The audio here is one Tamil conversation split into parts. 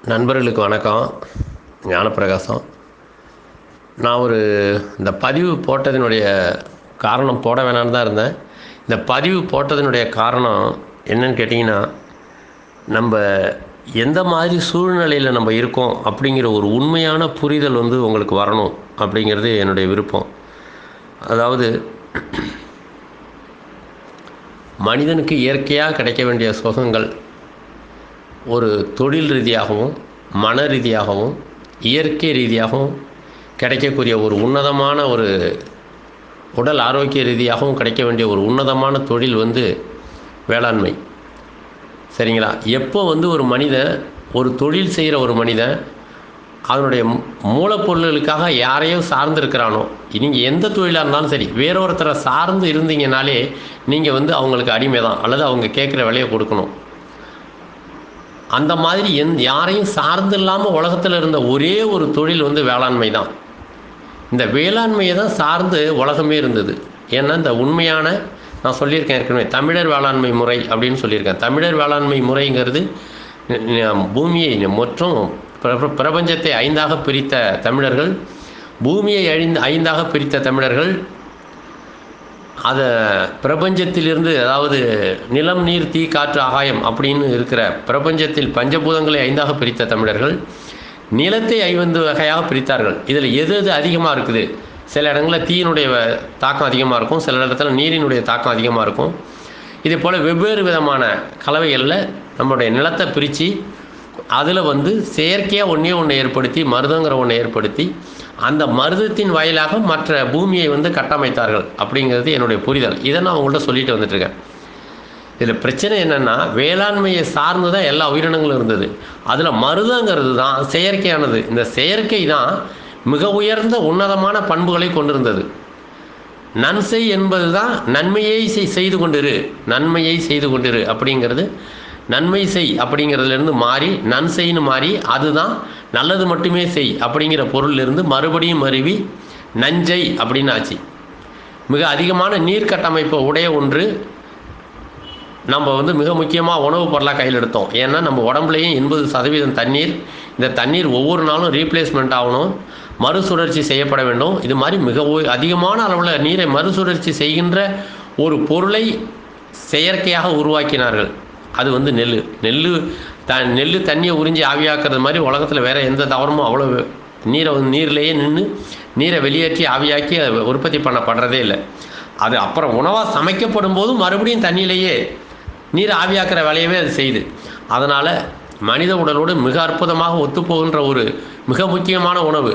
நண்பர்களுக்கு வணக்கம் ஞானப்பிரகாசம் நான் ஒரு இந்த பதிவு போட்டதினுடைய காரணம் போட வேணான்னு தான் இருந்தேன் இந்த பதிவு போட்டதினுடைய காரணம் என்னன்னு கேட்டிங்கன்னா நம்ம எந்த மாதிரி சூழ்நிலையில் நம்ம இருக்கோம் அப்படிங்கிற ஒரு உண்மையான புரிதல் வந்து உங்களுக்கு வரணும் அப்படிங்கிறது என்னுடைய விருப்பம் அதாவது மனிதனுக்கு இயற்கையாக கிடைக்க வேண்டிய சுகங்கள் ஒரு தொழில் ரீதியாகவும் மன ரீதியாகவும் இயற்கை ரீதியாகவும் கிடைக்கக்கூடிய ஒரு உன்னதமான ஒரு உடல் ஆரோக்கிய ரீதியாகவும் கிடைக்க வேண்டிய ஒரு உன்னதமான தொழில் வந்து வேளாண்மை சரிங்களா எப்போ வந்து ஒரு மனிதன் ஒரு தொழில் செய்கிற ஒரு மனிதன் அதனுடைய மூ- மூலப்பொருள்களுக்காக யாரையும் சார்ந்து இருக்கிறானோ நீங்கள் எந்த தொழிலாக இருந்தாலும் சரி வேறொருத்தரை சார்ந்து இருந்தீங்கனாலே நீங்கள் வந்து அவங்களுக்கு அடிமை தான் அல்லது அவங்க கேட்குற விலையை கொடுக்கணும் அந்த மாதிரி எந் யாரையும் சார்ந்து இல்லாமல் உலகத்தில் இருந்த ஒரே ஒரு தொழில் வந்து வேளாண்மை தான் இந்த வேளாண்மையை தான் சார்ந்து உலகமே இருந்தது ஏன்னா இந்த உண்மையான நான் சொல்லியிருக்கேன் ஏற்கனவே தமிழர் வேளாண்மை முறை அப்படின்னு சொல்லியிருக்கேன் தமிழர் வேளாண்மை முறைங்கிறது ந- ந- பூமியை மற்றும் பிர- பிரபஞ்சத்தை ஐந்தாக பிரித்த தமிழர்கள் பூமியை அழிந்து ஐந்தாக பிரித்த தமிழர்கள் அதை பிரபஞ்சத்திலிருந்து அதாவது நிலம் நீர் தீ காற்று ஆகாயம் அப்படின்னு இருக்கிற பிரபஞ்சத்தில் பஞ்சபூதங்களை ஐந்தாக பிரித்த தமிழர்கள் நிலத்தை ஐந்து வகையாக பிரித்தார்கள் இதில் எது எது அதிகமாக இருக்குது சில இடங்களில் தீயினுடைய வ- தாக்கம் அதிகமாக இருக்கும் சில இடத்துல நீரினுடைய தாக்கம் அதிகமாக இருக்கும் இதே போல் வெவ்வேறு விதமான கலவைகளில் நம்மளுடைய நிலத்தை பிரித்து அதில் வந்து செயற்கையாக ஒன்றே ஒன்று ஏற்படுத்தி மருதங்கிற ஒன்றை ஏற்படுத்தி அந்த மருதத்தின் வாயிலாக மற்ற பூமியை வந்து கட்டமைத்தார்கள் அப்படிங்கிறது என்னுடைய புரிதல் இதை நான் உங்கள்கிட்ட சொல்லிட்டு வந்துட்டுருக்கேன் இதில் பிரச்சனை என்னென்னா வேளாண்மையை சார்ந்து தான் எல்லா உயிரினங்களும் இருந்தது அதில் மருதங்கிறது தான் செயற்கையானது இந்த செயற்கை தான் மிக உயர்ந்த உன்னதமான பண்புகளை கொண்டிருந்தது நன்செய் என்பது தான் நன்மையை செய் செய்து கொண்டிரு நன்மையை செய்து கொண்டிரு அப்படிங்கிறது நன்மை செய் அப்படிங்கிறதுலேருந்து மாறி நன்செய்னு மாறி அதுதான் நல்லது மட்டுமே செய் அப்படிங்கிற பொருளிலிருந்து மறுபடியும் மருவி நஞ்சை அப்படின்னு ஆச்சு மிக அதிகமான நீர் கட்டமைப்பு உடைய ஒன்று நம்ம வந்து மிக முக்கியமாக உணவுப் பொருளாக கையில் எடுத்தோம் ஏன்னா நம்ம உடம்புலையும் எண்பது சதவீதம் தண்ணீர் இந்த தண்ணீர் ஒவ்வொரு நாளும் ரீப்ளேஸ்மெண்ட் ஆகணும் மறுசுழற்சி செய்யப்பட வேண்டும் இது மாதிரி மிக உ- அதிகமான அளவில் நீரை மறுசுழற்சி செய்கின்ற ஒரு பொருளை செயற்கையாக உருவாக்கினார்கள் அது வந்து நெல் நெல் த நெல் தண்ணியை உறிஞ்சி ஆவியாக்குறது மாதிரி உலகத்தில் வேறு எந்த தவறமும் அவ்வளோ நீரை வந்து நீர்லேயே நின்று நீரை வெளியேற்றி ஆவியாக்கி அதை உற்பத்தி பண்ணப்படுறதே இல்லை அது அப்புறம் உணவாக சமைக்கப்படும் போதும் மறுபடியும் தண்ணியிலேயே நீர் ஆவியாக்குற வேலையவே அது செய்யுது அதனால் மனித உடலோடு மிக அற்புதமாக ஒத்துப்போகின்ற ஒரு மிக முக்கியமான உணவு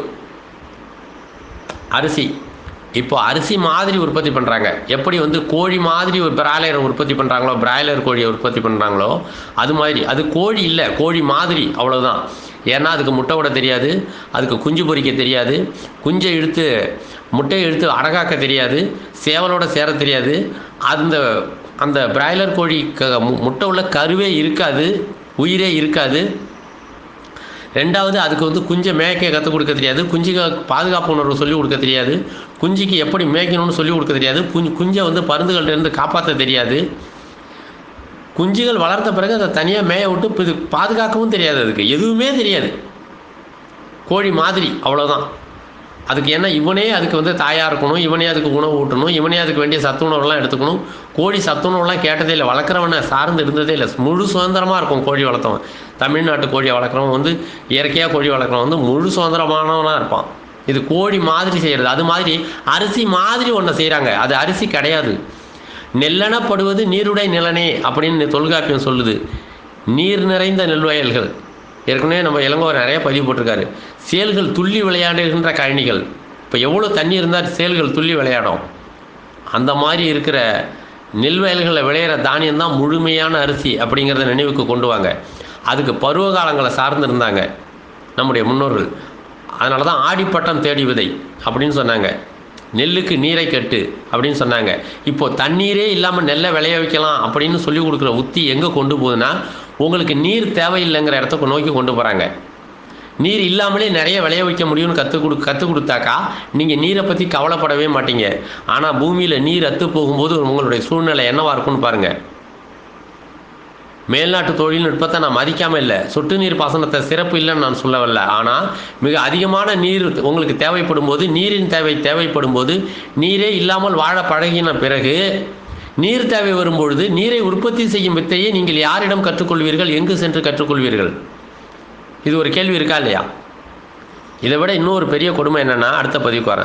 அரிசி இப்போ அரிசி மாதிரி உற்பத்தி பண்ணுறாங்க எப்படி வந்து கோழி மாதிரி ஒரு பிராய்லரை உற்பத்தி பண்ணுறாங்களோ பிராய்லர் கோழியை உற்பத்தி பண்ணுறாங்களோ அது மாதிரி அது கோழி இல்லை கோழி மாதிரி அவ்வளோதான் ஏன்னா அதுக்கு முட்டை விட தெரியாது அதுக்கு குஞ்சு பொரிக்க தெரியாது குஞ்சை இழுத்து முட்டையை இழுத்து அடகாக்க தெரியாது சேவலோட சேர தெரியாது அந்த அந்த பிராய்லர் கோழி க மு- முட்டை உள்ள கருவே இருக்காது உயிரே இருக்காது ரெண்டாவது அதுக்கு வந்து குஞ்சை மேய்க்க கற்றுக் கொடுக்க தெரியாது குஞ்சுக்கு பாதுகாப்பு உணர்வு சொல்லிக் கொடுக்க தெரியாது குஞ்சுக்கு எப்படி மேய்க்கணும்னு சொல்லிக் கொடுக்க தெரியாது குஞ்சு குஞ்சை வந்து பருந்துகள்ட்ட இருந்து காப்பாற்ற தெரியாது குஞ்சுகள் வளர்த்த பிறகு அதை தனியாக மேய விட்டு இப்ப இது பாதுகாக்கவும் தெரியாது அதுக்கு எதுவுமே தெரியாது கோழி மாதிரி அவ்வளோதான் அதுக்கு என்ன இவனே அதுக்கு வந்து தாயாக இருக்கணும் இவனே அதுக்கு உணவு ஊட்டணும் இவனே அதுக்கு வேண்டிய சத்துணவுலாம் எடுத்துக்கணும் கோழி சத்துணவுலாம் கேட்டதே இல்லை வளர்க்குறவனை சார்ந்து இருந்ததே இல்லை முழு சுதந்திரமாக இருக்கும் கோழி வளர்த்தவன் தமிழ்நாட்டு கோழியை வளர்க்குறவன் வந்து இயற்கையாக கோழி வளர்க்குறவன் வந்து முழு சுதந்திரமானவனாக இருப்பான் இது கோழி மாதிரி செய்கிறது அது மாதிரி அரிசி மாதிரி ஒன்று செய்கிறாங்க அது அரிசி கிடையாது நெல்லெனப்படுவது நீருடை நிலனே அப்படின்னு தொல்காப்பியம் சொல்லுது நீர் நிறைந்த நெல்வயல்கள் ஏற்கனவே நம்ம இளங்கோவர் நிறைய பதிவு போட்டிருக்காரு சேல்கள் துள்ளி விளையாடுகின்ற கழனிகள் இப்போ எவ்வளோ தண்ணி இருந்தால் சேல்கள் துள்ளி விளையாடும் அந்த மாதிரி இருக்கிற நெல் வயல்களில் விளையிற தானியம் தான் முழுமையான அரிசி அப்படிங்கிறத நினைவுக்கு கொண்டு வாங்க அதுக்கு பருவ காலங்களை சார்ந்து இருந்தாங்க நம்முடைய முன்னோர்கள் அதனால தான் ஆடிப்பட்டம் தேடி விதை அப்படின்னு சொன்னாங்க நெல்லுக்கு நீரை கட்டு அப்படின்னு சொன்னாங்க இப்போ தண்ணீரே இல்லாமல் நெல்லை விளைய வைக்கலாம் அப்படின்னு சொல்லி கொடுக்குற உத்தி எங்கே கொண்டு போகுதுன்னா உங்களுக்கு நீர் தேவையில்லைங்கிற இடத்துக்கு நோக்கி கொண்டு போகிறாங்க நீர் இல்லாமலே நிறைய விளைய வைக்க முடியும்னு கற்றுக் கொடு கற்றுக் கொடுத்தாக்கா நீங்கள் நீரை பற்றி கவலைப்படவே மாட்டீங்க ஆனால் பூமியில் நீர் அத்து போகும்போது உங்களுடைய சூழ்நிலை என்னவா இருக்கும்னு பாருங்கள் மேல்நாட்டு தொழில்நுட்பத்தை நான் மதிக்காமல் இல்லை சொட்டு நீர் பாசனத்தை சிறப்பு இல்லைன்னு நான் சொல்லவில்லை ஆனால் மிக அதிகமான நீர் உங்களுக்கு தேவைப்படும் போது நீரின் தேவை தேவைப்படும் போது நீரே இல்லாமல் வாழ பழகின பிறகு நீர் தேவை வரும்பொழுது நீரை உற்பத்தி செய்யும் வித்தையை நீங்கள் யாரிடம் கற்றுக்கொள்வீர்கள் எங்கு சென்று கற்றுக்கொள்வீர்கள் இது ஒரு கேள்வி இருக்கா இல்லையா இதை விட இன்னொரு பெரிய கொடுமை என்னென்னா அடுத்த பதிவுக்கு வரேன்